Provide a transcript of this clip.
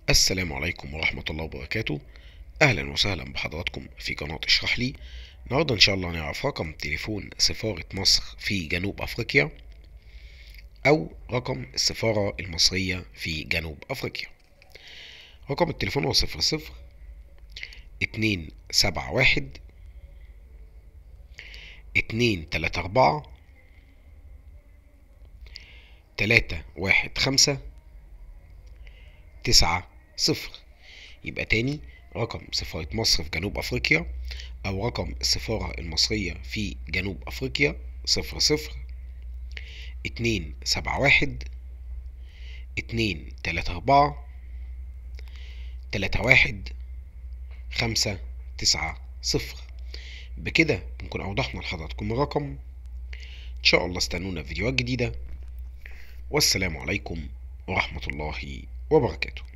السلام عليكم ورحمة الله وبركاته أهلا وسهلا بحضراتكم في قناة اشرح لي النهاردة إن شاء الله هنعرف رقم تليفون سفارة مصر في جنوب أفريقيا أو رقم السفارة المصرية في جنوب أفريقيا رقم التليفون هو صفر صفر اتنين سبعة واحد اتنين تلاتة أربعة تلاتة واحد خمسة تسعة صفر يبقى تاني رقم سفارة مصر في جنوب أفريقيا أو رقم السفارة المصرية في جنوب أفريقيا صفر صفر اتنين سبعة واحد اتنين تلاتة أربعة تلاتة واحد خمسة تسعة صفر بكده بنكون أوضحنا لحضراتكم الرقم إن شاء الله استنونا في فيديوهات جديدة والسلام عليكم ورحمة الله وبركاته